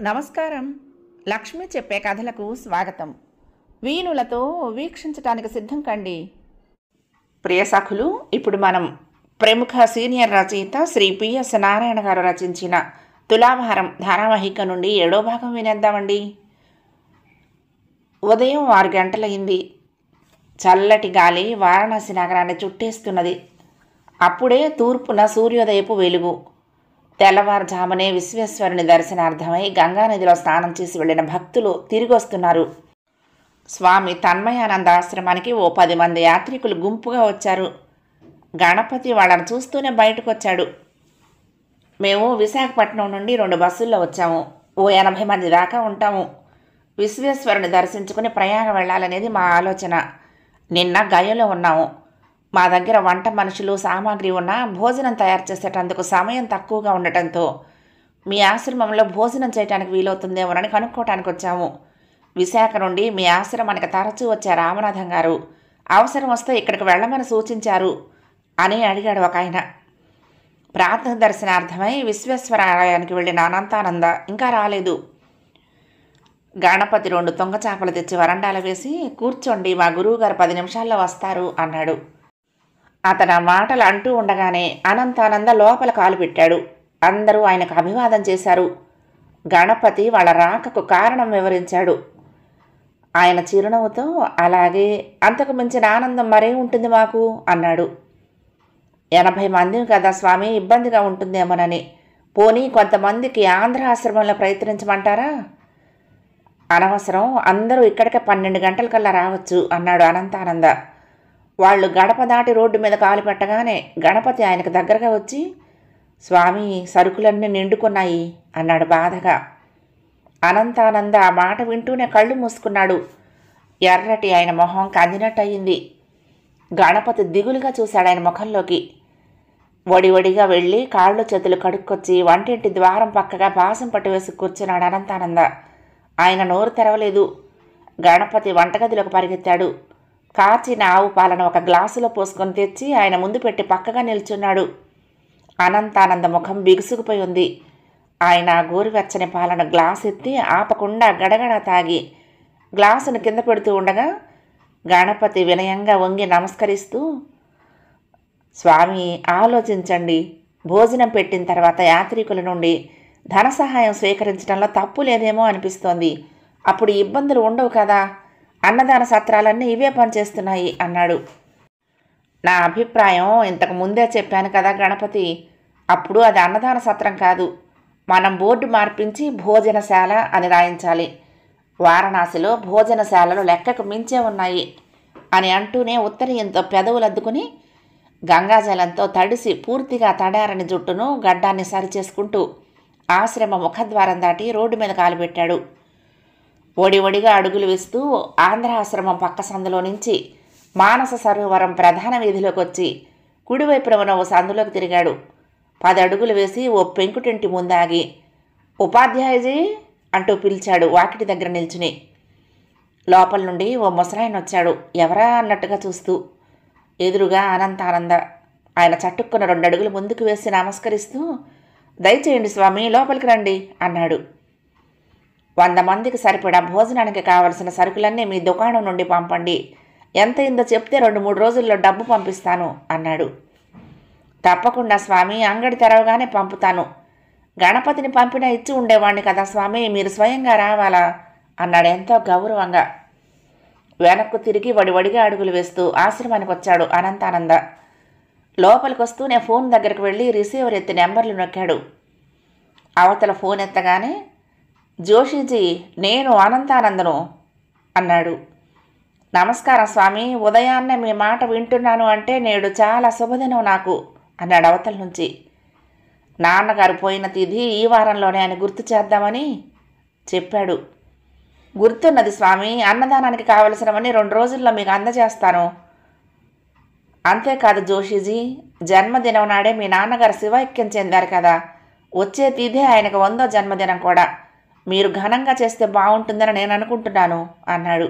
నమస్కారం లక్ష్మి చెప్పే కథలకు స్వాగతం వీణులతో వీక్షించటానికి సిద్ధం కండి ప్రియ సఖులు ఇప్పుడు మనం ప్రముఖ సీనియర్ రచయిత శ్రీ పిఎస్ నారాయణ గారు రచించిన తులాభారం ధారావాహిక నుండి ఏడో భాగం వినేద్దామండి ఉదయం ఆరు గంటలయింది చల్లటి గాలి వారణాసి నగరాన్ని చుట్టేస్తున్నది అప్పుడే తూర్పున సూర్యోదయపు వెలుగు తెల్లవారుజామునే విశ్వేశ్వరుని దర్శనార్థమై గంగానదిలో స్నానం చేసి వెళ్ళిన భక్తులు తిరిగి వస్తున్నారు స్వామి తన్మయానంద ఆశ్రమానికి ఓ పది మంది యాత్రికులు గుంపుగా వచ్చారు గణపతి వాళ్ళని చూస్తూనే బయటకు వచ్చాడు మేము విశాఖపట్నం నుండి రెండు బస్సుల్లో వచ్చాము ఓ ఎనభై మంది దాకా ఉంటాము విశ్వేశ్వరుని దర్శించుకుని ప్రయాగ వెళ్ళాలనేది మా ఆలోచన నిన్న గయలో ఉన్నాము మా దగ్గర వంట మనుషులు సామాగ్రి ఉన్నా భోజనం తయారు చేసేటందుకు సమయం తక్కువగా ఉండటంతో మీ ఆశ్రమంలో భోజనం చేయడానికి వీలవుతుందేమోనని కనుక్కోవటానికి వచ్చాము విశాఖ నుండి మీ ఆశ్రమానికి తరచూ వచ్చే రామనాథం గారు అవసరం వస్తే ఇక్కడికి వెళ్ళమని సూచించారు అని అడిగాడు ఒక ఆయన ప్రార్థన దర్శనార్థమై విశ్వేశ్వర ఆలయానికి వెళ్ళిన అనంతానంద ఇంకా రాలేదు గణపతి రెండు తొంగ చేపలు తెచ్చి వరండాల వేసి కూర్చోండి మా గురువుగారు పది నిమిషాల్లో వస్తారు అన్నాడు అతను ఆ మాటలు అంటూ ఉండగానే అనంతానంద లోపల కాలు పెట్టాడు అందరూ ఆయనకు అభివాదం చేశారు గణపతి వాళ్ళ రాకకు కారణం వివరించాడు ఆయన చిరునవ్వుతో అలాగే అంతకు మించిన ఆనందం మరే ఉంటుంది మాకు అన్నాడు ఎనభై మంది కదా స్వామి ఇబ్బందిగా ఉంటుందేమోనని పోనీ కొంతమందికి ఆంధ్ర ఆశ్రమంలో ప్రయత్నించమంటారా అనవసరం అందరూ ఇక్కడికే పన్నెండు గంటలకల్లా రావచ్చు అన్నాడు అనంతానంద వాళ్ళు గడప దాటి రోడ్డు మీద కాలు పెట్టగానే గణపతి ఆయనకు దగ్గరగా వచ్చి స్వామి సరుకులన్నీ నిండుకున్నాయి అన్నాడు బాధగా అనంతానంద ఆ మాట వింటూనే కళ్ళు మూసుకున్నాడు ఎర్రటి ఆయన మొహం కందినట్టయింది గణపతి దిగులుగా చూశాడు ఆయన ముఖంలోకి వడి వడిగా వెళ్ళి కాళ్ళు చేతులు కడుక్కొచ్చి వంటింటి ద్వారం పక్కగా పాసం పట్టు వేసి కూర్చున్నాడు అనంతానంద ఆయన నోరు తెరవలేదు గణపతి వంటగదిలోకి పరిగెత్తాడు కాచిన ఆవు పాలను ఒక గ్లాసులో పోసుకొని తెచ్చి ఆయన ముందు పెట్టి పక్కగా నిల్చున్నాడు అనంతానంద ముఖం బిగుసుకుపోయి ఉంది ఆయన గోరువెచ్చని పాలను గ్లాస్ ఎత్తి ఆపకుండా గడగడ తాగి గ్లాసును కింద పెడుతూ ఉండగా గణపతి వినయంగా వంగి నమస్కరిస్తూ స్వామి ఆలోచించండి భోజనం పెట్టిన తర్వాత యాత్రికుల నుండి ధన సహాయం స్వీకరించడంలో తప్పు లేదేమో అనిపిస్తోంది అప్పుడు ఇబ్బందులు ఉండవు కదా అన్నదాన సత్రాలన్నీ ఇవే పనిచేస్తున్నాయి అన్నాడు నా అభిప్రాయం ఇంతకు ముందే చెప్పాను కదా గణపతి అప్పుడు అది అన్నదాన సత్రం కాదు మనం బోర్డు మార్పించి భోజనశాల అని రాయించాలి వారణాసిలో భోజనశాలలు లెక్కకు మించే ఉన్నాయి అని అంటూనే ఉత్తరీయంతో పెదవులు అద్దుకుని గంగాజలంతో తడిసి పూర్తిగా తడారని జుట్టును గడ్డాన్ని సరిచేసుకుంటూ ఆశ్రమ ముఖద్వారం దాటి రోడ్డు మీద కాలుపెట్టాడు ఒడి ఒడిగా అడుగులు వేస్తూ ఆంధ్ర ఆశ్రమం పక్క సందులో నుంచి మానస సరోవరం ప్రధాన వీధిలోకి వచ్చి కుడివైపున ఉన్న ఓ సందులోకి తిరిగాడు పది అడుగులు వేసి ఓ పెంకుటింటి ముందాగి ఉపాధ్యాయజీ అంటూ పిలిచాడు వాకిటి దగ్గర నిల్చుని లోపల నుండి ఓ ముసలాయన వచ్చాడు ఎవరా అన్నట్టుగా చూస్తూ ఎదురుగా అనంతానంద ఆయన చట్టుక్కున్న రెండు అడుగులు ముందుకు వేసి నమస్కరిస్తూ దయచేయండి స్వామి లోపలికి రండి అన్నాడు వంద మందికి సరిపడా భోజనానికి కావలసిన సరుకులన్నీ మీ దుకాణం నుండి పంపండి ఎంత అయిందో చెప్తే రెండు మూడు రోజుల్లో డబ్బు పంపిస్తాను అన్నాడు తప్పకుండా స్వామి అంగడి తెరవగానే పంపుతాను గణపతిని పంపినా ఇచ్చి ఉండేవాణ్ణి కదా స్వామి మీరు స్వయంగా రావాలా అన్నాడు ఎంతో గౌరవంగా వెనక్కు తిరిగి వడివడిగా అడుగులు వేస్తూ ఆశ్రమానికి వచ్చాడు అనంతానంద లోపలికి వస్తూనే ఫోన్ దగ్గరికి వెళ్ళి రిసీవర్ ఎత్తి నెంబర్లు నొక్కాడు అవతల ఫోన్ ఎత్తగానే జోషిజీ నేను అనంతానందను అన్నాడు నమస్కారం స్వామి ఉదయాన్నే మీ మాట వింటున్నాను అంటే నేడు చాలా శుభదినం నాకు అన్నాడు అవతల నుంచి నాన్నగారు పోయిన తిథి ఈ వారంలోనే అని గుర్తు చేద్దామని చెప్పాడు గుర్తున్నది స్వామి అన్నదానానికి కావలసినవన్నీ రెండు రోజుల్లో మీకు అందజేస్తాను అంతేకాదు జోషిజీ జన్మదినం నాడే మీ నాన్నగారు శివైక్యం చెందారు కదా వచ్చే తిథే ఆయనకు వందో జన్మదినం కూడా మీరు ఘనంగా చేస్తే బాగుంటుందని నేను అనుకుంటున్నాను అన్నాడు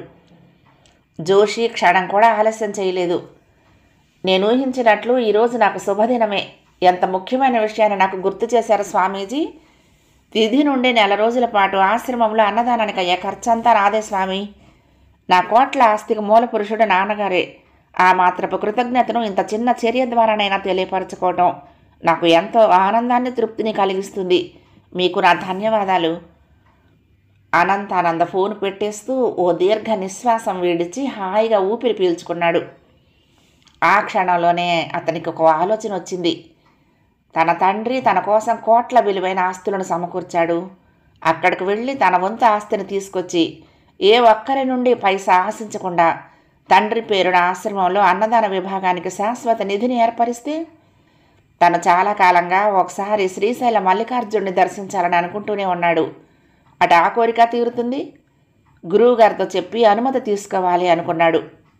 జోషి క్షణం కూడా ఆలస్యం చేయలేదు నేను ఊహించినట్లు ఈరోజు నాకు శుభదినమే ఎంత ముఖ్యమైన విషయాన్ని నాకు గుర్తు చేశారు స్వామీజీ తిథి నుండి నెల రోజుల పాటు ఆశ్రమంలో అన్నదానానికి అయ్యే ఖర్చంతా నాదే స్వామి నా కోట్ల ఆస్తికి మూల పురుషుడు నాన్నగారే ఆ మాత్రపు కృతజ్ఞతను ఇంత చిన్న చర్య ద్వారానైనా తెలియపరచుకోవటం నాకు ఎంతో ఆనందాన్ని తృప్తిని కలిగిస్తుంది మీకు నా ధన్యవాదాలు అనంతానంద ఫోన్ పెట్టేస్తూ ఓ దీర్ఘ నిశ్వాసం వీడిచి హాయిగా ఊపిరి పీల్చుకున్నాడు ఆ క్షణంలోనే అతనికి ఒక ఆలోచన వచ్చింది తన తండ్రి తన కోసం కోట్ల విలువైన ఆస్తులను సమకూర్చాడు అక్కడికి వెళ్ళి తన వంతు ఆస్తిని తీసుకొచ్చి ఏ ఒక్కరి నుండి పైసా ఆశించకుండా తండ్రి పేరున ఆశ్రమంలో అన్నదాన విభాగానికి శాశ్వత నిధిని ఏర్పరిస్తే తను చాలా కాలంగా ఒకసారి శ్రీశైల మల్లికార్జునుడిని దర్శించాలని అనుకుంటూనే ఉన్నాడు అటు ఆ కోరిక తీరుతుంది గురువుగారితో చెప్పి అనుమతి తీసుకోవాలి అనుకున్నాడు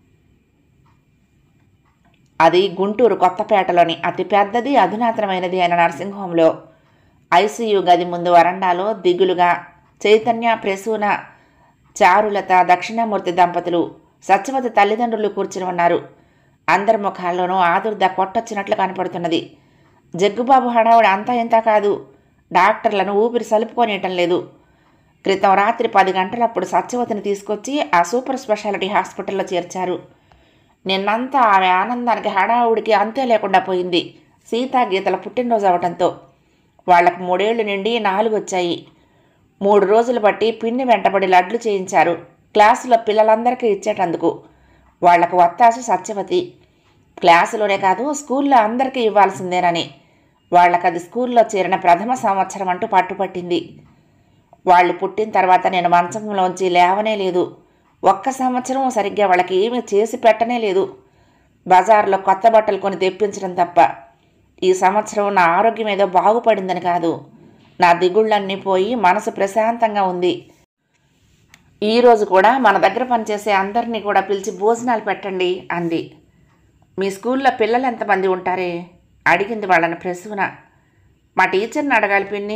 అది గుంటూరు కొత్తపేటలోని అతి పెద్దది అధునాతనమైనది అయిన నర్సింగ్ ఐసీయూ గది ముందు వరండాలో దిగులుగా చైతన్య ప్రసూన చారులత దక్షిణామూర్తి దంపతులు సత్యవతి తల్లిదండ్రులు కూర్చుని ఉన్నారు అందరి ముఖాల్లోనూ ఆదుర్ద కొట్టొచ్చినట్లు కనపడుతున్నది జగ్గుబాబు హడావుడి అంతా ఇంత కాదు డాక్టర్లను ఊపిరి సలుపుకొనియటం లేదు క్రితం రాత్రి పది గంటలప్పుడు సత్యవతిని తీసుకొచ్చి ఆ సూపర్ స్పెషాలిటీ హాస్పిటల్లో చేర్చారు నిన్నంతా ఆమె ఆనందానికి హడావుడికి అంతే లేకుండా పోయింది సీతా గీతల పుట్టినరోజు అవటంతో వాళ్లకు మూడేళ్లు నిండి నాలుగు వచ్చాయి మూడు రోజులు బట్టి పిన్ని వెంటబడి లడ్లు చేయించారు క్లాసులో పిల్లలందరికీ ఇచ్చేటందుకు వాళ్లకు వత్తాసు సత్యవతి క్లాసులోనే కాదు స్కూల్లో అందరికీ ఇవ్వాల్సిందేనని వాళ్ళకి అది స్కూల్లో చేరిన ప్రథమ సంవత్సరం అంటూ పట్టుపట్టింది వాళ్ళు పుట్టిన తర్వాత నేను మంచంలోంచి లేవనే లేదు ఒక్క సంవత్సరం సరిగ్గా వాళ్ళకి ఏమీ చేసి పెట్టనే లేదు బజార్లో కొత్త బట్టలు కొని తెప్పించడం తప్ప ఈ సంవత్సరం నా ఆరోగ్యం ఏదో బాగుపడిందని కాదు నా దిగుళ్ళన్నీ పోయి మనసు ప్రశాంతంగా ఉంది ఈరోజు కూడా మన దగ్గర పనిచేసే అందరినీ కూడా పిలిచి భోజనాలు పెట్టండి అంది మీ స్కూల్లో పిల్లలు ఎంతమంది ఉంటారే అడిగింది వాళ్ళని ప్రసూన మా టీచర్ని అడగాలి పిన్ని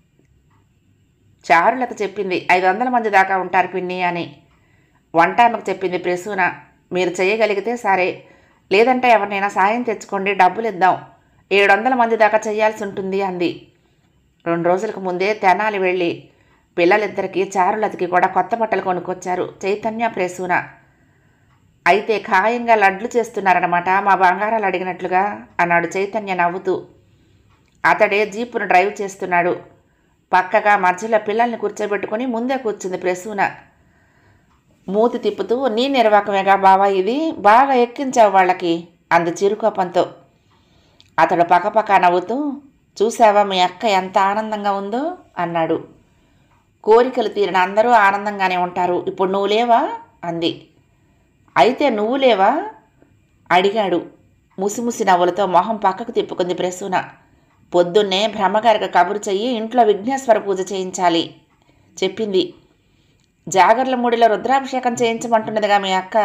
చారులత చెప్పింది ఐదు వందల మంది దాకా ఉంటారు పిన్ని అని వంటామకు చెప్పింది ప్రసూన మీరు చేయగలిగితే సరే లేదంటే ఎవరినైనా సాయం తెచ్చుకోండి డబ్బులు ఇద్దాం ఏడు వందల మంది దాకా చేయాల్సి ఉంటుంది అంది రెండు రోజులకు ముందే తెనాలి వెళ్ళి పిల్లలిద్దరికీ చారులతకి కూడా కొత్త బట్టలు కొనుక్కొచ్చారు చైతన్య ప్రసూన అయితే ఖాయంగా లడ్లు చేస్తున్నారన్నమాట మా బంగారాలు అడిగినట్లుగా అన్నాడు చైతన్య నవ్వుతూ అతడే జీపును డ్రైవ్ చేస్తున్నాడు పక్కగా మధ్యలో పిల్లల్ని కూర్చోబెట్టుకుని ముందే కూర్చుంది ప్రసూన మూతి తిప్పుతూ నీ నిర్వాకమేగా బావా ఇది బాగా ఎక్కించావు వాళ్ళకి అంది చిరుకోపంతో అతడు పక్కపక్క నవ్వుతూ చూసావా మీ అక్క ఎంత ఆనందంగా ఉందో అన్నాడు కోరికలు తీరిన అందరూ ఆనందంగానే ఉంటారు ఇప్పుడు నువ్వు లేవా అంది అయితే నువ్వు లేవా అడిగాడు ముసిముసి నవ్వులతో మొహం పక్కకు తిప్పుకుంది ప్రసూన పొద్దున్నే బ్రహ్మగారికి కబురు చెయ్యి ఇంట్లో విఘ్నేశ్వర పూజ చేయించాలి చెప్పింది జాగర్ల ముడిలో రుద్రాభిషేకం చేయించమంటున్నదిగా మీ అక్క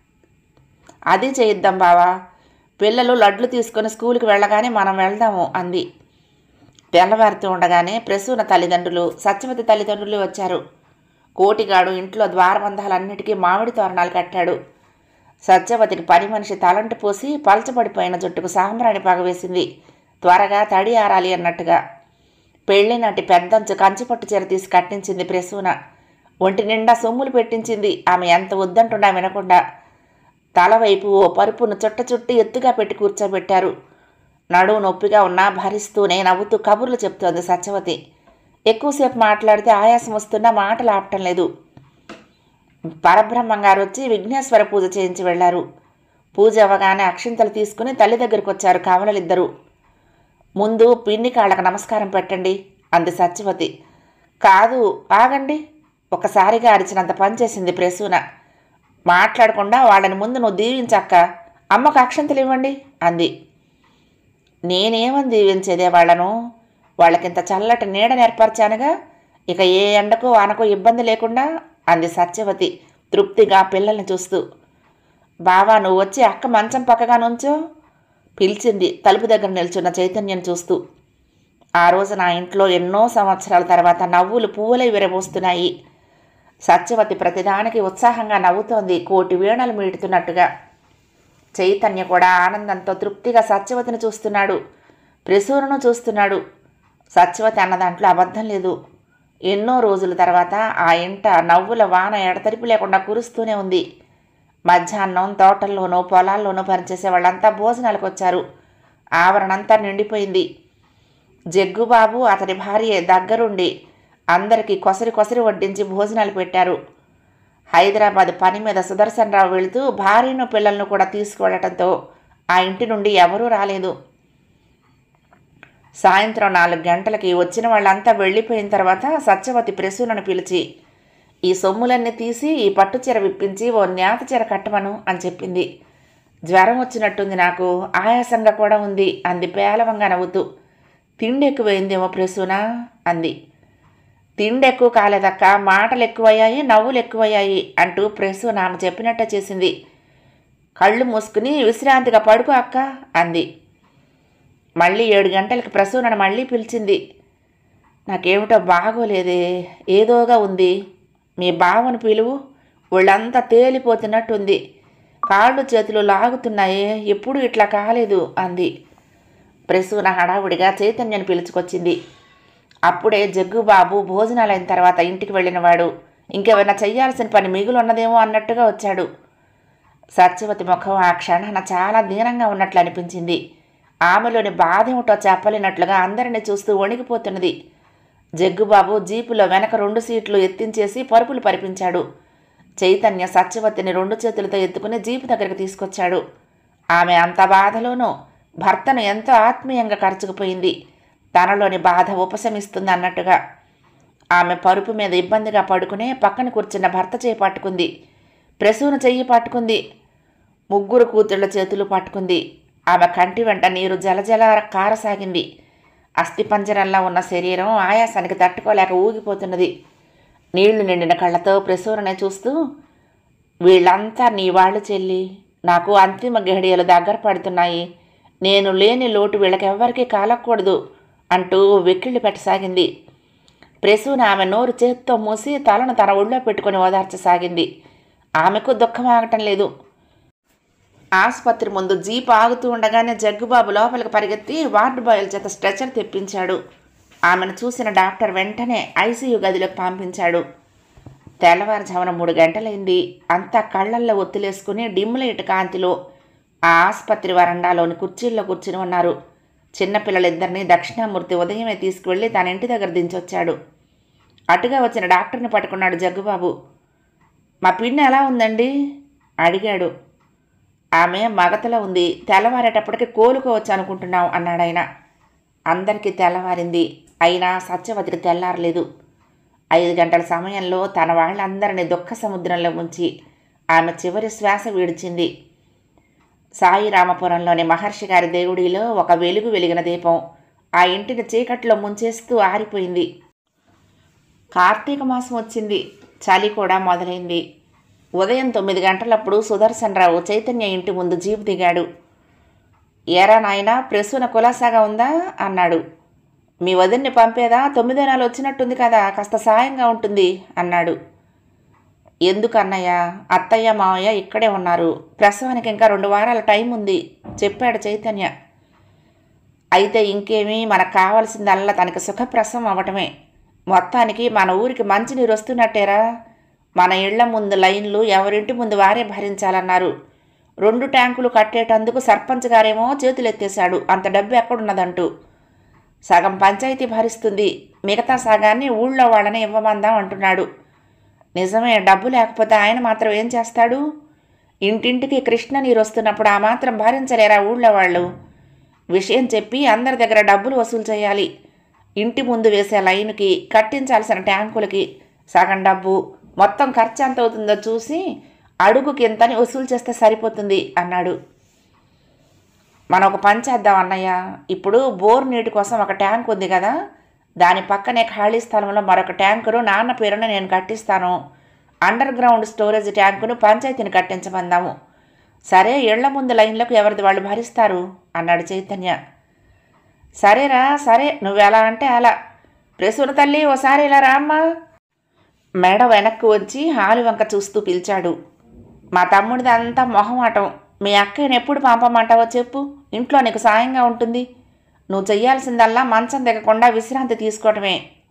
అది చేయిద్దాం బావా పిల్లలు లడ్లు తీసుకొని స్కూల్కి వెళ్ళగానే మనం వెళ్దాము అంది తెల్లవారుతూ ఉండగానే ప్రసూన తల్లిదండ్రులు సత్యవతి తల్లిదండ్రులు వచ్చారు కోటిగాడు ఇంట్లో ద్వారబంధాలన్నిటికీ మామిడి తోరణాలు కట్టాడు సత్యవతికి పని మనిషి తలంటు పోసి పలచబడిపోయిన జుట్టుకు సాంబ్రాణి పగవేసింది త్వరగా తడి ఆరాలి అన్నట్టుగా పెళ్లి నాటి పెద్దంచు కంచిపట్టు చీర తీసి కట్టించింది ప్రసూన ఒంటి నిండా సొమ్ములు పెట్టించింది ఆమె ఎంత వద్దంటున్నా వినకుండా తలవైపు ఓ పరుపును చుట్ట చుట్టి ఎత్తుగా పెట్టి కూర్చోబెట్టారు నడువు నొప్పిగా ఉన్నా భరిస్తూనే నవ్వుతూ కబుర్లు చెప్తోంది సత్యవతి ఎక్కువసేపు మాట్లాడితే ఆయాసం వస్తున్నా మాటలు ఆపటం లేదు పరబ్రహ్మం గారు వచ్చి విఘ్నేశ్వర పూజ చేయించి వెళ్ళారు పూజ అవ్వగానే అక్షింతలు తీసుకుని తల్లి దగ్గరికి వచ్చారు కావలలిద్దరూ ముందు పిన్ని కాళ్ళకు నమస్కారం పెట్టండి అంది సత్యవతి కాదు ఆగండి ఒకసారిగా అరిచినంత పనిచేసింది ప్రసూన మాట్లాడకుండా వాళ్ళని ముందు నువ్వు దీవించక్క అమ్మకు అక్షంతలు ఇవ్వండి అంది నేనేమని దీవించేదే వాళ్ళను వాళ్ళకింత చల్లటి నీడ నేర్పరిచానుగా ఇక ఏ ఎండకు వానకు ఇబ్బంది లేకుండా అంది సత్యవతి తృప్తిగా పిల్లల్ని చూస్తూ బావా నువ్వు వచ్చి అక్క మంచం పక్కగా నుంచో పిలిచింది తలుపు దగ్గర నిల్చున్న చైతన్యం చూస్తూ ఆ రోజు నా ఇంట్లో ఎన్నో సంవత్సరాల తర్వాత నవ్వులు పువ్వులై విరబోస్తున్నాయి సత్యవతి ప్రతిదానికి ఉత్సాహంగా నవ్వుతోంది కోటి వీణలు మీటుతున్నట్టుగా చైతన్య కూడా ఆనందంతో తృప్తిగా సత్యవతిని చూస్తున్నాడు ప్రసూనను చూస్తున్నాడు సత్యవతి అన్న దాంట్లో అబద్ధం లేదు ఎన్నో రోజుల తర్వాత ఆ ఇంట నవ్వుల వాన ఎడతెరిపి లేకుండా కురుస్తూనే ఉంది మధ్యాహ్నం తోటల్లోనూ పొలాల్లోనూ పనిచేసే వాళ్ళంతా భోజనాలకు వచ్చారు ఆవరణంతా నిండిపోయింది జగ్గుబాబు అతని భార్య దగ్గరుండి అందరికీ కొసరి కొసరి వడ్డించి భోజనాలు పెట్టారు హైదరాబాద్ పని మీద సుదర్శన్ రావు వెళుతూ భార్యను పిల్లలను కూడా తీసుకువెళ్ళటంతో ఆ ఇంటి నుండి ఎవరూ రాలేదు సాయంత్రం నాలుగు గంటలకి వచ్చిన వాళ్ళంతా వెళ్ళిపోయిన తర్వాత సత్యవతి ప్రసూనను పిలిచి ఈ సొమ్ములన్నీ తీసి ఈ పట్టు చీర విప్పించి ఓ నేత చీర కట్టమను అని చెప్పింది జ్వరం వచ్చినట్టుంది నాకు ఆయాసంగా కూడా ఉంది అంది పేలవంగా నవ్వుతూ తిండి ఎక్కువైందేమో ప్రసూన అంది తిండి ఎక్కువ కాలేదక్క మాటలు ఎక్కువయ్యాయి నవ్వులు ఎక్కువయ్యాయి అంటూ ప్రసూన ఆమె చెప్పినట్టే చేసింది కళ్ళు మూసుకుని విశ్రాంతిగా పడుకో అక్క అంది మళ్ళీ ఏడు గంటలకు ప్రసూనను మళ్ళీ పిలిచింది నాకేమిటో బాగోలేదే ఏదోగా ఉంది మీ బావను పిలువు ఒళ్ళంతా తేలిపోతున్నట్టుంది కాళ్ళు చేతులు లాగుతున్నాయే ఎప్పుడు ఇట్లా కాలేదు అంది ప్రసూన హడావుడిగా చైతన్యని పిలుచుకొచ్చింది అప్పుడే జగ్గుబాబు భోజనాలైన తర్వాత ఇంటికి వెళ్ళినవాడు ఇంకేమైనా చెయ్యాల్సిన పని మిగులు ఉన్నదేమో అన్నట్టుగా వచ్చాడు సత్యవతి ముఖం ఆ క్షణాన చాలా దీనంగా ఉన్నట్లు అనిపించింది ఆమెలోని బాధ ఏమిటో చెప్పలేనట్లుగా అందరిని చూస్తూ వణికిపోతున్నది జగ్గుబాబు జీపులో వెనక రెండు సీట్లు ఎత్తించేసి పరుపులు పరిపించాడు చైతన్య సత్యవతిని రెండు చేతులతో ఎత్తుకుని జీపు దగ్గరికి తీసుకొచ్చాడు ఆమె అంత బాధలోనూ భర్తను ఎంతో ఆత్మీయంగా ఖర్చుకుపోయింది తనలోని బాధ ఉపశమిస్తుంది అన్నట్టుగా ఆమె పరుపు మీద ఇబ్బందిగా పడుకునే పక్కన కూర్చున్న భర్త చేయి పట్టుకుంది ప్రసూన చెయ్యి పట్టుకుంది ముగ్గురు కూతుళ్ళ చేతులు పట్టుకుంది ఆమె కంటి వెంట నీరు జలజల కారసాగింది అస్థిపంజరంలా ఉన్న శరీరం ఆయాసానికి తట్టుకోలేక ఊగిపోతున్నది నీళ్లు నిండిన కళ్ళతో ప్రసూరనే చూస్తూ వీళ్ళంతా నీ వాళ్ళు చెల్లి నాకు అంతిమ గడియలు దగ్గర పడుతున్నాయి నేను లేని లోటు వీళ్ళకెవ్వరికీ కాలకూడదు అంటూ వెక్కిళ్ళు పెట్టసాగింది ప్రసూన ఆమె నోరు చేత్తో మూసి తలను తన ఒళ్ళో పెట్టుకొని ఓదార్చసాగింది ఆమెకు దుఃఖం ఆగటం లేదు ఆసుపత్రి ముందు జీప్ ఆగుతూ ఉండగానే జగ్గుబాబు లోపలికి పరిగెత్తి వార్డు బాయ్ల చేత స్ట్రెచర్ తెప్పించాడు ఆమెను చూసిన డాక్టర్ వెంటనే ఐసీయూ గదిలోకి పంపించాడు తెల్లవారుజామున మూడు గంటలైంది అంతా కళ్ళల్లో ఒత్తులేసుకుని డిమ్ లైట్ కాంతిలో ఆ ఆసుపత్రి వరండాలోని కుర్చీల్లో కూర్చుని ఉన్నారు చిన్నపిల్లలిద్దరినీ దక్షిణామూర్తి ఉదయమే తీసుకువెళ్ళి తన ఇంటి దగ్గర దించొచ్చాడు అటుగా వచ్చిన డాక్టర్ని పట్టుకున్నాడు జగ్గుబాబు మా పిన్ని ఎలా ఉందండి అడిగాడు ఆమె మగతలో ఉంది తెల్లవారేటప్పటికి కోలుకోవచ్చు అనుకుంటున్నాం అన్నాడాయన అందరికీ తెల్లవారింది అయినా సత్యవతికి తెల్లారలేదు ఐదు గంటల సమయంలో తన వాళ్ళందరినీ దుఃఖ సముద్రంలో ముంచి ఆమె చివరి శ్వాస విడిచింది సాయి రామపురంలోని మహర్షి గారి దేవుడిలో ఒక వెలుగు వెలిగిన దీపం ఆ ఇంటిని చీకట్లో ముంచేస్తూ ఆరిపోయింది కార్తీక మాసం వచ్చింది చలి కూడా మొదలైంది ఉదయం తొమ్మిది గంటలప్పుడు సుదర్శన్ రావు చైతన్య ఇంటి ముందు జీపు దిగాడు ఏరా నాయనా ప్రసూన కులాసాగా ఉందా అన్నాడు మీ వదిన్ని పంపేదా తొమ్మిదో నెల వచ్చినట్టుంది కదా కాస్త సాయంగా ఉంటుంది అన్నాడు ఎందుకు అన్నయ్య అత్తయ్య మావయ్య ఇక్కడే ఉన్నారు ప్రసవానికి ఇంకా రెండు వారాల టైం ఉంది చెప్పాడు చైతన్య అయితే ఇంకేమీ మనకు కావాల్సిందల్లా తనకి సుఖప్రసవం అవ్వటమే మొత్తానికి మన ఊరికి మంచినీరు వస్తున్నట్టేరా మన ఇళ్ల ముందు లైన్లు ఎవరింటి ముందు వారే భరించాలన్నారు రెండు ట్యాంకులు కట్టేటందుకు సర్పంచ్ గారేమో చేతులెత్తేశాడు అంత డబ్బు ఎక్కడున్నదంటూ సగం పంచాయతీ భరిస్తుంది మిగతా సగాన్ని ఊళ్ళో వాళ్ళని ఇవ్వమందాం అంటున్నాడు నిజమే డబ్బు లేకపోతే ఆయన మాత్రం ఏం చేస్తాడు ఇంటింటికి కృష్ణ నీరు వస్తున్నప్పుడు ఆ మాత్రం భరించలేరా ఊళ్ళో వాళ్ళు విషయం చెప్పి అందరి దగ్గర డబ్బులు వసూలు చేయాలి ఇంటి ముందు వేసే లైన్కి కట్టించాల్సిన ట్యాంకులకి సగం డబ్బు మొత్తం ఖర్చు ఎంత అవుతుందో చూసి అడుగుకి ఎంతని వసూలు చేస్తే సరిపోతుంది అన్నాడు మనం ఒక పని చేద్దాం అన్నయ్య ఇప్పుడు బోర్ నీటి కోసం ఒక ట్యాంక్ ఉంది కదా దాని పక్కనే ఖాళీ స్థలంలో మరొక ట్యాంకును నాన్న పేరున నేను కట్టిస్తాను అండర్ గ్రౌండ్ స్టోరేజ్ ట్యాంకును పంచాయతీని కట్టించమందాము సరే ఇళ్ల ముందు లైన్లకు ఎవరిది వాళ్ళు భరిస్తారు అన్నాడు చైతన్య సరేరా సరే నువ్వు ఎలా అంటే అలా ప్రసూన తల్లి ఓసారి ఇలా రామ్మా మేడ వెనక్కి వచ్చి హాలు వంక చూస్తూ పిలిచాడు మా తమ్ముడిది అంతా మొహమాటం మీ అక్కని ఎప్పుడు పంపమంటావో చెప్పు ఇంట్లో నీకు సాయంగా ఉంటుంది నువ్వు చెయ్యాల్సిందల్లా మంచం దిగకుండా విశ్రాంతి తీసుకోవటమే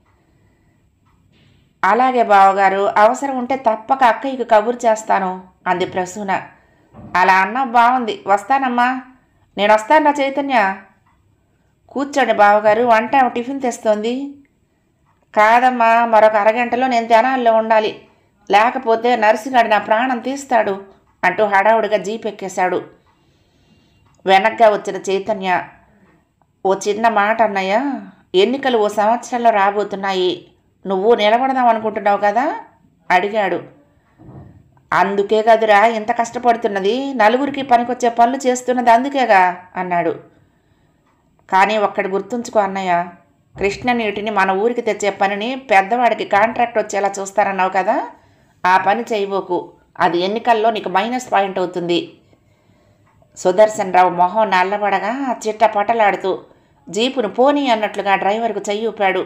అలాగే బావగారు అవసరం ఉంటే తప్పక అక్కయ్యకు కబురు చేస్తాను అంది ప్రసూన అలా అన్నా బాగుంది వస్తానమ్మా నేను వస్తానురా చైతన్య కూర్చోండి బావగారు వంట ఆమె టిఫిన్ తెస్తోంది కాదమ్మా మరొక అరగంటలో నేను తెనాల్లో ఉండాలి లేకపోతే నర్సుగాడు నా ప్రాణం తీస్తాడు అంటూ హడావుడిగా జీప్ ఎక్కేశాడు వెనక్గా వచ్చిన చైతన్య ఓ చిన్న మాట అన్నయ్య ఎన్నికలు ఓ సంవత్సరంలో రాబోతున్నాయి నువ్వు నిలబడదాం అనుకుంటున్నావు కదా అడిగాడు అందుకే కదురా ఇంత కష్టపడుతున్నది నలుగురికి పనికొచ్చే పనులు చేస్తున్నది అందుకేగా అన్నాడు కానీ ఒక్కడి గుర్తుంచుకో అన్నయ్య కృష్ణ నీటిని మన ఊరికి తెచ్చే పనిని పెద్దవాడికి కాంట్రాక్ట్ వచ్చేలా చూస్తారన్నావు కదా ఆ పని చేయబోకు అది ఎన్నికల్లో నీకు మైనస్ పాయింట్ అవుతుంది సుదర్శన్ రావు మొహం నల్లబడగా చిట్ట పటలాడుతూ జీపును పోనీ అన్నట్లుగా డ్రైవర్కు చెయ్యి ఊపాడు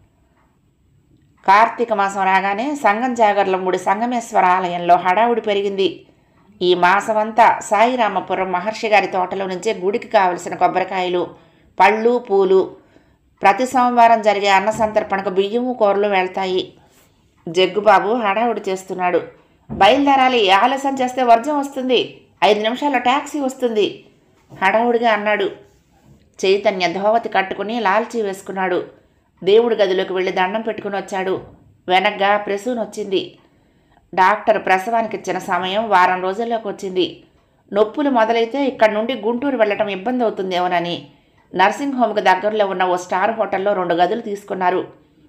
కార్తీక మాసం రాగానే సంగం జాగర్లమ్ముడి సంగమేశ్వర ఆలయంలో హడావుడి పెరిగింది ఈ మాసమంతా సాయిరామపురం మహర్షి గారి తోటలో నుంచే గుడికి కావలసిన కొబ్బరికాయలు పళ్ళు పూలు ప్రతి సోమవారం జరిగే అన్న సంతర్పణకు బియ్యము కూరలు వెళ్తాయి జగ్గుబాబు హడావుడి చేస్తున్నాడు బయలుదేరాలి ఆలస్యం చేస్తే వర్జం వస్తుంది ఐదు నిమిషాల్లో ట్యాక్సీ వస్తుంది హడావుడిగా అన్నాడు చైతన్య ధోవతి కట్టుకుని లాల్చీ వేసుకున్నాడు దేవుడి గదిలోకి వెళ్ళి దండం పెట్టుకుని వచ్చాడు వెనగ్గా ప్రసూన్ వచ్చింది డాక్టర్ ప్రసవానికి ఇచ్చిన సమయం వారం రోజుల్లోకి వచ్చింది నొప్పులు మొదలైతే ఇక్కడి నుండి గుంటూరు వెళ్ళటం ఇబ్బంది అవుతుందేమోనని నర్సింగ్ హోమ్కి దగ్గరలో ఉన్న ఓ స్టార్ హోటల్లో రెండు గదులు తీసుకున్నారు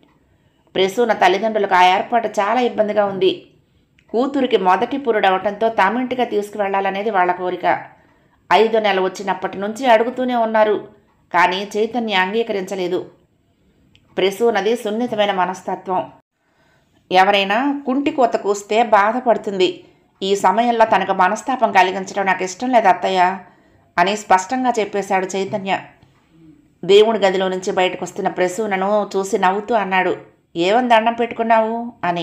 ప్రసూన తల్లిదండ్రులకు ఆ ఏర్పాటు చాలా ఇబ్బందిగా ఉంది కూతురికి మొదటి పురుడవటంతో తమింటిగా తీసుకువెళ్లాలనేది వాళ్ళ కోరిక ఐదో నెల వచ్చినప్పటి నుంచి అడుగుతూనే ఉన్నారు కానీ చైతన్య అంగీకరించలేదు ప్రసూనది సున్నితమైన మనస్తత్వం ఎవరైనా కుంటి కోత కూస్తే బాధపడుతుంది ఈ సమయంలో తనకు మనస్తాపం కలిగించడం నాకు ఇష్టం లేదు అత్తయ్య అని స్పష్టంగా చెప్పేశాడు చైతన్య దేవుడి గదిలో నుంచి బయటకు వస్తున్న ప్రసూనను చూసి నవ్వుతూ అన్నాడు ఏమని దండం పెట్టుకున్నావు అని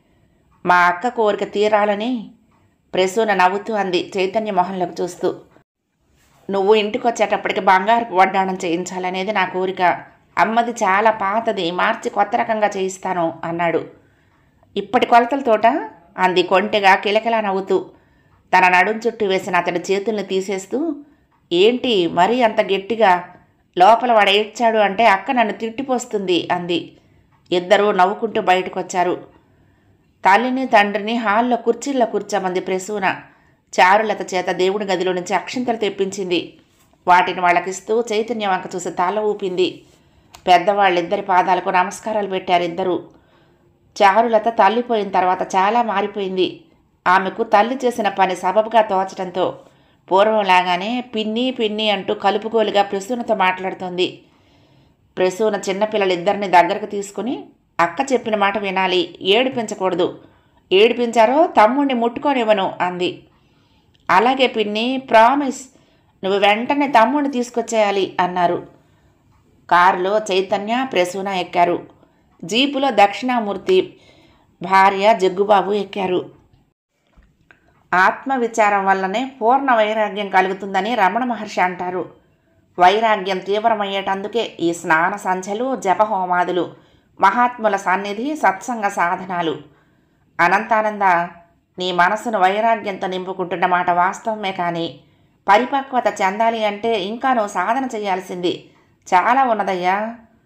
మా అక్క కోరిక తీరాలని ప్రసూన నవ్వుతూ అంది చైతన్య మొహంలోకి చూస్తూ నువ్వు ఇంటికి వచ్చేటప్పటికి బంగారు వడ్డాణం చేయించాలనేది నా కోరిక అమ్మది చాలా పాతది మార్చి కొత్త రకంగా చేయిస్తాను అన్నాడు ఇప్పటి కొలతలతోట అంది కొంటెగా కిలకిలా నవ్వుతూ తన నడుం చుట్టూ వేసిన అతడి చేతుల్ని తీసేస్తూ ఏంటి మరీ అంత గట్టిగా లోపల వాడు ఏడ్చాడు అంటే అక్క నన్ను తిట్టిపోస్తుంది అంది ఇద్దరూ నవ్వుకుంటూ బయటకు వచ్చారు తల్లిని తండ్రిని హాల్లో కుర్చీల్లో కూర్చోమంది ప్రసూన చారులత చేత దేవుడి గదిలో నుంచి అక్షింతలు తెప్పించింది వాటిని వాళ్ళకిస్తూ చైతన్య వంక చూసి తల ఊపింది పెద్దవాళ్ళిద్దరి పాదాలకు నమస్కారాలు పెట్టారు ఇద్దరు చారులత తల్లిపోయిన తర్వాత చాలా మారిపోయింది ఆమెకు తల్లి చేసిన పని సబబుగా తోచడంతో పూర్వంలాగానే పిన్ని పిన్ని అంటూ కలుపుగోలుగా ప్రసూనతో మాట్లాడుతోంది ప్రసూన చిన్నపిల్లలిద్దరిని దగ్గరకు తీసుకుని అక్క చెప్పిన మాట వినాలి ఏడిపించకూడదు ఏడిపించారో తమ్ముడిని ముట్టుకోనివ్వను అంది అలాగే పిన్ని ప్రామిస్ నువ్వు వెంటనే తమ్ముడిని తీసుకొచ్చేయాలి అన్నారు కారులో చైతన్య ప్రసూన ఎక్కారు జీపులో దక్షిణామూర్తి భార్య జగ్గుబాబు ఎక్కారు ఆత్మవిచారం వల్లనే పూర్ణ వైరాగ్యం కలుగుతుందని రమణ మహర్షి అంటారు వైరాగ్యం తీవ్రమయ్యేటందుకే ఈ స్నాన సంధ్యలు జపహోమాదులు మహాత్ముల సన్నిధి సత్సంగ సాధనాలు అనంతానంద నీ మనసును వైరాగ్యంతో నింపుకుంటున్న మాట వాస్తవమే కానీ పరిపక్వత చెందాలి అంటే ఇంకా నువ్వు సాధన చేయాల్సింది చాలా ఉన్నదయ్యా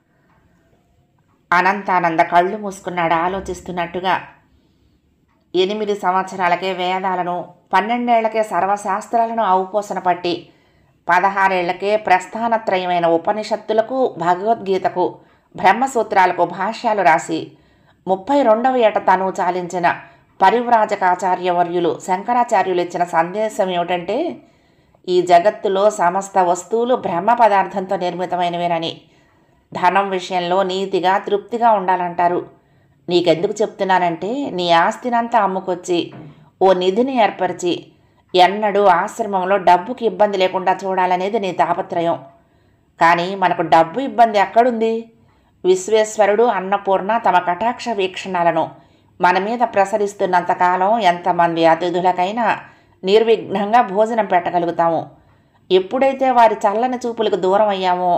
అనంతానంద కళ్ళు మూసుకున్నాడు ఆలోచిస్తున్నట్టుగా ఎనిమిది సంవత్సరాలకే వేదాలను పన్నెండేళ్లకే సర్వశాస్త్రాలను ఔపోసన పట్టి పదహారేళ్లకే ప్రస్థానత్రయమైన ఉపనిషత్తులకు భగవద్గీతకు బ్రహ్మసూత్రాలకు భాష్యాలు రాసి ముప్పై రెండవ ఏట తను చాలించిన పరివ్రాజకాచార్యవర్యులు శంకరాచార్యులు ఇచ్చిన సందేశం ఏమిటంటే ఈ జగత్తులో సమస్త వస్తువులు బ్రహ్మ పదార్థంతో నిర్మితమైనవేనని ధనం విషయంలో నీతిగా తృప్తిగా ఉండాలంటారు నీకెందుకు చెప్తున్నానంటే నీ ఆస్తినంతా అమ్ముకొచ్చి ఓ నిధిని ఏర్పరిచి ఎన్నడూ ఆశ్రమంలో డబ్బుకి ఇబ్బంది లేకుండా చూడాలనేది నీ తాపత్రయం కానీ మనకు డబ్బు ఇబ్బంది ఎక్కడుంది విశ్వేశ్వరుడు అన్నపూర్ణ తమ కటాక్ష వీక్షణాలను మన మీద ప్రసరిస్తున్నంతకాలం ఎంతమంది అతిథులకైనా నిర్విఘ్నంగా భోజనం పెట్టగలుగుతాము ఎప్పుడైతే వారి చల్లని చూపులకు దూరం అయ్యామో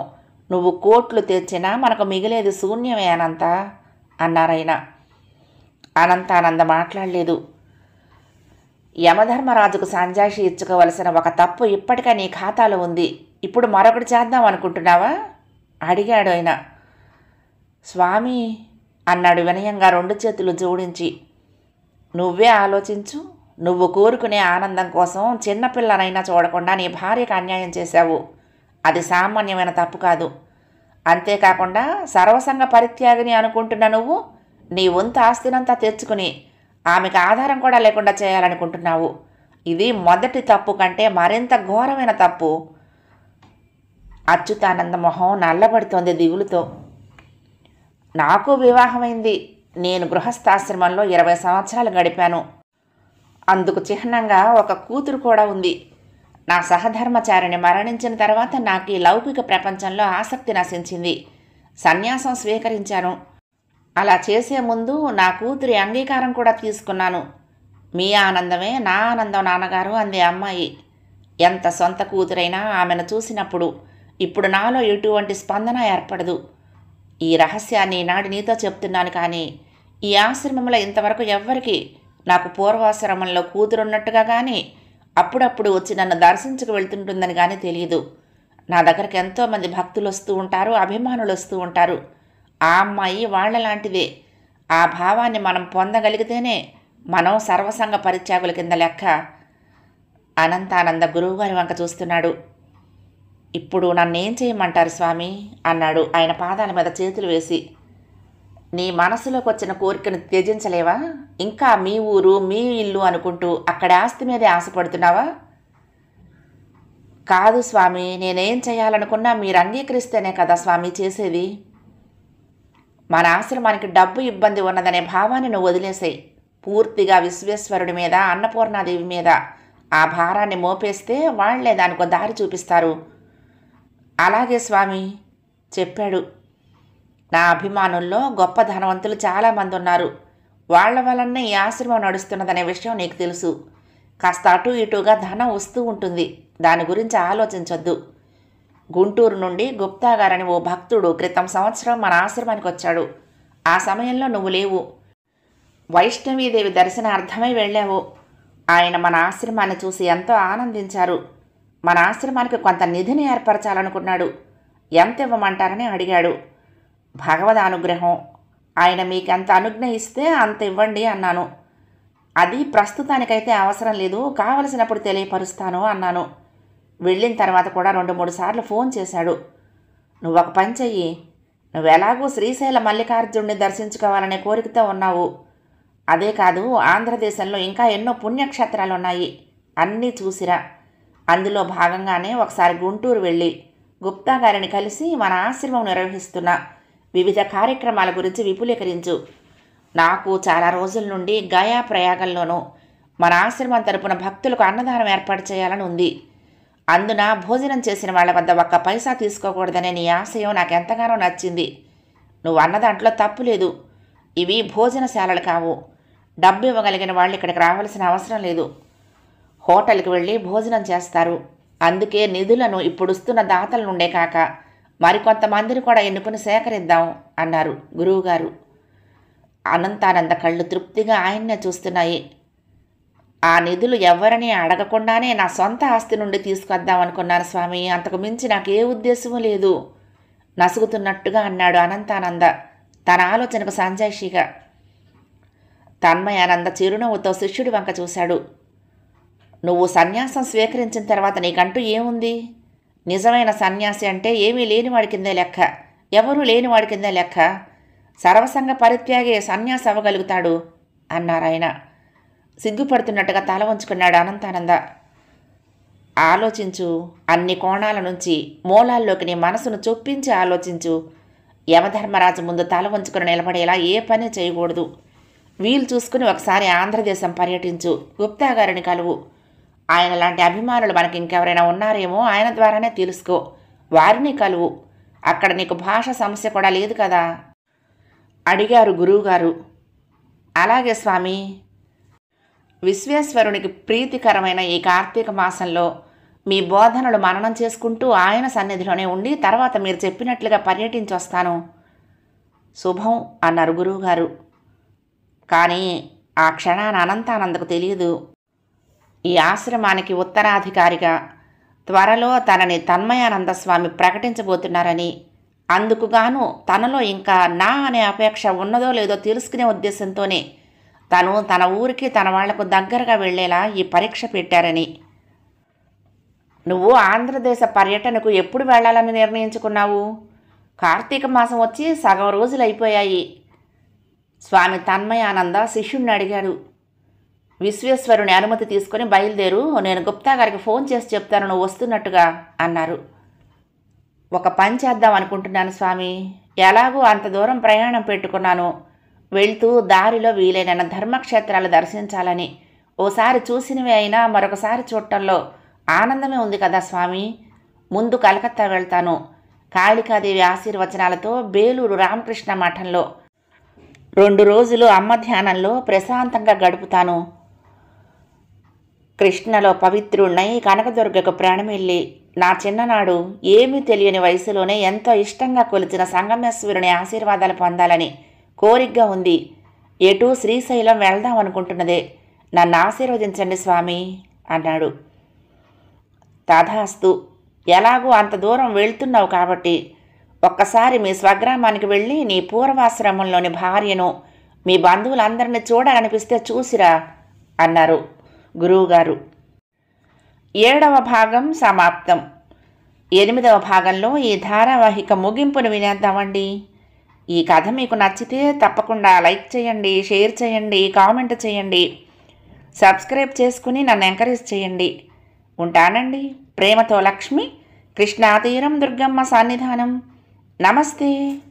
నువ్వు కోట్లు తెచ్చినా మనకు మిగిలేది శూన్యమే అనంత అన్నారాయన అనంతానంద మాట్లాడలేదు యమధర్మరాజుకు సంజాషి ఇచ్చుకోవలసిన ఒక తప్పు ఇప్పటికే నీ ఖాతాలో ఉంది ఇప్పుడు మరొకటి చేద్దాం అనుకుంటున్నావా అడిగాడు ఆయన స్వామి అన్నాడు వినయంగా రెండు చేతులు జోడించి నువ్వే ఆలోచించు నువ్వు కోరుకునే ఆనందం కోసం చిన్నపిల్లనైనా చూడకుండా నీ భార్యకు అన్యాయం చేశావు అది సామాన్యమైన తప్పు కాదు అంతేకాకుండా సర్వసంగ పరిత్యాగిని అనుకుంటున్న నువ్వు నీ వంతు ఆస్తినంతా తెచ్చుకుని ఆమెకు ఆధారం కూడా లేకుండా చేయాలనుకుంటున్నావు ఇది మొదటి తప్పు కంటే మరింత ఘోరమైన తప్పు అచ్యుతానంద మొహం నల్లబడుతోంది దిగులుతో నాకు వివాహమైంది నేను గృహస్థాశ్రమంలో ఇరవై సంవత్సరాలు గడిపాను అందుకు చిహ్నంగా ఒక కూతురు కూడా ఉంది నా సహధర్మచారిని మరణించిన తర్వాత నాకు ఈ లౌకిక ప్రపంచంలో ఆసక్తి నశించింది సన్యాసం స్వీకరించాను అలా చేసే ముందు నా కూతురి అంగీకారం కూడా తీసుకున్నాను మీ ఆనందమే నా ఆనందం నాన్నగారు అంది అమ్మాయి ఎంత సొంత కూతురైనా ఆమెను చూసినప్పుడు ఇప్పుడు నాలో ఎటువంటి స్పందన ఏర్పడదు ఈ రహస్యాన్ని ఈనాడు నీతో చెప్తున్నాను కానీ ఈ ఆశ్రమంలో ఇంతవరకు ఎవ్వరికి నాకు పూర్వాశ్రమంలో కూతురున్నట్టుగా కానీ అప్పుడప్పుడు వచ్చి నన్ను దర్శించుకు వెళ్తుంటుందని కానీ తెలియదు నా దగ్గరికి ఎంతోమంది భక్తులు వస్తూ ఉంటారు అభిమానులు వస్తూ ఉంటారు ఆ అమ్మాయి వాళ్ళ లాంటిదే ఆ భావాన్ని మనం పొందగలిగితేనే మనం సర్వసంగ పరిత్యాగుల కింద లెక్క అనంతానంద గురువుగారి వంక చూస్తున్నాడు ఇప్పుడు నన్నేం చేయమంటారు స్వామి అన్నాడు ఆయన పాదాల మీద చేతులు వేసి నీ మనసులోకి వచ్చిన కోరికను త్యజించలేవా ఇంకా మీ ఊరు మీ ఇల్లు అనుకుంటూ అక్కడ ఆస్తి మీదే ఆశపడుతున్నావా కాదు స్వామి నేనేం చేయాలనుకున్నా మీరు అంగీకరిస్తేనే కదా స్వామి చేసేది మన ఆశ్రమానికి డబ్బు ఇబ్బంది ఉన్నదనే భావాన్ని నువ్వు వదిలేసాయి పూర్తిగా విశ్వేశ్వరుడి మీద అన్నపూర్ణాదేవి మీద ఆ భారాన్ని మోపేస్తే వాళ్లే దానికో దారి చూపిస్తారు అలాగే స్వామి చెప్పాడు నా అభిమానుల్లో గొప్ప ధనవంతులు చాలామంది ఉన్నారు వాళ్ల వలనే ఈ ఆశ్రమం నడుస్తున్నదనే విషయం నీకు తెలుసు కాస్త అటు ఇటుగా ధనం వస్తూ ఉంటుంది దాని గురించి ఆలోచించొద్దు గుంటూరు నుండి గుప్తా గారని ఓ భక్తుడు క్రితం సంవత్సరం మన ఆశ్రమానికి వచ్చాడు ఆ సమయంలో నువ్వు లేవు వైష్ణవీదేవి దర్శనార్థమై వెళ్ళావు ఆయన మన ఆశ్రమాన్ని చూసి ఎంతో ఆనందించారు మన ఆశ్రమానికి కొంత నిధిని ఏర్పరచాలనుకున్నాడు ఎంత ఇవ్వమంటారని అడిగాడు భగవద్ అనుగ్రహం ఆయన మీకెంత అనుజ్ఞ ఇస్తే అంత ఇవ్వండి అన్నాను అది ప్రస్తుతానికైతే అవసరం లేదు కావలసినప్పుడు తెలియపరుస్తాను అన్నాను వెళ్ళిన తర్వాత కూడా రెండు మూడు సార్లు ఫోన్ చేశాడు నువ్వు ఒక పని చెయ్యి నువ్వు ఎలాగూ శ్రీశైల మల్లికార్జునుడిని దర్శించుకోవాలనే కోరికతో ఉన్నావు అదే కాదు ఆంధ్రదేశంలో ఇంకా ఎన్నో పుణ్యక్షేత్రాలు ఉన్నాయి అన్నీ చూసిరా అందులో భాగంగానే ఒకసారి గుంటూరు వెళ్ళి గుప్తా గారిని కలిసి మన ఆశ్రమం నిర్వహిస్తున్న వివిధ కార్యక్రమాల గురించి విపులీకరించు నాకు చాలా రోజుల నుండి గయా ప్రయాగంలోనూ మన ఆశ్రమం తరపున భక్తులకు అన్నదానం ఏర్పాటు చేయాలని ఉంది అందున భోజనం చేసిన వాళ్ళ వద్ద ఒక్క పైసా తీసుకోకూడదనే నీ ఆశయం నాకు ఎంతగానో నచ్చింది నువ్వు అన్న దాంట్లో తప్పు లేదు ఇవి భోజనశాలలు కావు డబ్బు ఇవ్వగలిగిన వాళ్ళు ఇక్కడికి రావాల్సిన అవసరం లేదు హోటల్కి వెళ్ళి భోజనం చేస్తారు అందుకే నిధులను ఇప్పుడుస్తున్న దాతల నుండే కాక మరికొంతమందిని కూడా ఎన్నుకుని సేకరిద్దాం అన్నారు గురువుగారు అనంతానంద కళ్ళు తృప్తిగా ఆయన్నే చూస్తున్నాయి ఆ నిధులు ఎవరిని అడగకుండానే నా సొంత ఆస్తి నుండి తీసుకొద్దాం అనుకున్నాను స్వామి అంతకు మించి నాకు ఏ ఉద్దేశమూ లేదు నసుగుతున్నట్టుగా అన్నాడు అనంతానంద తన ఆలోచనకు సంజాయిషిగా తన్మయానంద చిరునవ్వుతో శిష్యుడి వంక చూశాడు నువ్వు సన్యాసం స్వీకరించిన తర్వాత నీకంటూ ఏముంది నిజమైన సన్యాసి అంటే ఏమీ లేనివాడి కిందే లెక్క ఎవరూ లేనివాడి కిందే లెక్క సర్వసంగ పరిత్యాగే సన్యాసి అవ్వగలుగుతాడు అన్నారాయన సిగ్గుపడుతున్నట్టుగా తల వంచుకున్నాడు అనంతానంద ఆలోచించు అన్ని కోణాల నుంచి మూలాల్లోకి నీ మనసును చొప్పించి ఆలోచించు యమధర్మరాజు ముందు తల వంచుకుని నిలబడేలా ఏ పని చేయకూడదు వీలు చూసుకుని ఒకసారి ఆంధ్రదేశం పర్యటించు గుప్తా గారిని కలువు ఆయన లాంటి అభిమానులు మనకి ఇంకెవరైనా ఉన్నారేమో ఆయన ద్వారానే తెలుసుకో వారిని కలువు అక్కడ నీకు భాష సమస్య కూడా లేదు కదా అడిగారు గురువుగారు అలాగే స్వామి విశ్వేశ్వరునికి ప్రీతికరమైన ఈ కార్తీక మాసంలో మీ బోధనలు మననం చేసుకుంటూ ఆయన సన్నిధిలోనే ఉండి తర్వాత మీరు చెప్పినట్లుగా పర్యటించి వస్తాను శుభం అన్నారు గురువుగారు కానీ ఆ క్షణాన అనంతానందకు తెలియదు ఈ ఆశ్రమానికి ఉత్తరాధికారిగా త్వరలో తనని తన్మయానంద స్వామి ప్రకటించబోతున్నారని అందుకుగాను తనలో ఇంకా నా అనే అపేక్ష ఉన్నదో లేదో తెలుసుకునే ఉద్దేశంతోనే తను తన ఊరికి తన వాళ్లకు దగ్గరగా వెళ్ళేలా ఈ పరీక్ష పెట్టారని నువ్వు ఆంధ్రదేశ పర్యటనకు ఎప్పుడు వెళ్ళాలని నిర్ణయించుకున్నావు కార్తీక మాసం వచ్చి సగం రోజులు అయిపోయాయి స్వామి తన్మయానంద శిష్యుణ్ణి అడిగాడు విశ్వేశ్వరుని అనుమతి తీసుకొని బయలుదేరు నేను గుప్తా గారికి ఫోన్ చేసి చెప్తాను నువ్వు వస్తున్నట్టుగా అన్నారు ఒక పని చేద్దాం అనుకుంటున్నాను స్వామి ఎలాగూ అంత దూరం ప్రయాణం పెట్టుకున్నాను వెళ్తూ దారిలో వీలైన ధర్మక్షేత్రాలు దర్శించాలని ఓసారి చూసినవి అయినా మరొకసారి చూడటంలో ఆనందమే ఉంది కదా స్వామి ముందు కలకత్తా వెళ్తాను కాళికాదేవి ఆశీర్వచనాలతో బేలూరు రామకృష్ణ మఠంలో రెండు రోజులు అమ్మ ధ్యానంలో ప్రశాంతంగా గడుపుతాను కృష్ణలో పవిత్రుణ్ణై కనకదుర్గకు ప్రాణమిల్లి నా చిన్ననాడు ఏమీ తెలియని వయసులోనే ఎంతో ఇష్టంగా కొలిచిన సంగమేశ్వరుని ఆశీర్వాదాలు పొందాలని కోరికగా ఉంది ఎటు శ్రీశైలం వెళ్దాం అనుకుంటున్నదే నన్ను ఆశీర్వదించండి స్వామి అన్నాడు తథాస్తు ఎలాగూ అంత దూరం వెళ్తున్నావు కాబట్టి ఒక్కసారి మీ స్వగ్రామానికి వెళ్ళి నీ పూర్వాశ్రమంలోని భార్యను మీ బంధువులందరినీ చూడాలనిపిస్తే చూసిరా అన్నారు గురువుగారు ఏడవ భాగం సమాప్తం ఎనిమిదవ భాగంలో ఈ ధారావాహిక ముగింపును వినేద్దామండి ఈ కథ మీకు నచ్చితే తప్పకుండా లైక్ చేయండి షేర్ చేయండి కామెంట్ చేయండి సబ్స్క్రైబ్ చేసుకుని నన్ను ఎంకరేజ్ చేయండి ఉంటానండి ప్రేమతో లక్ష్మి కృష్ణాతీరం దుర్గమ్మ సన్నిధానం నమస్తే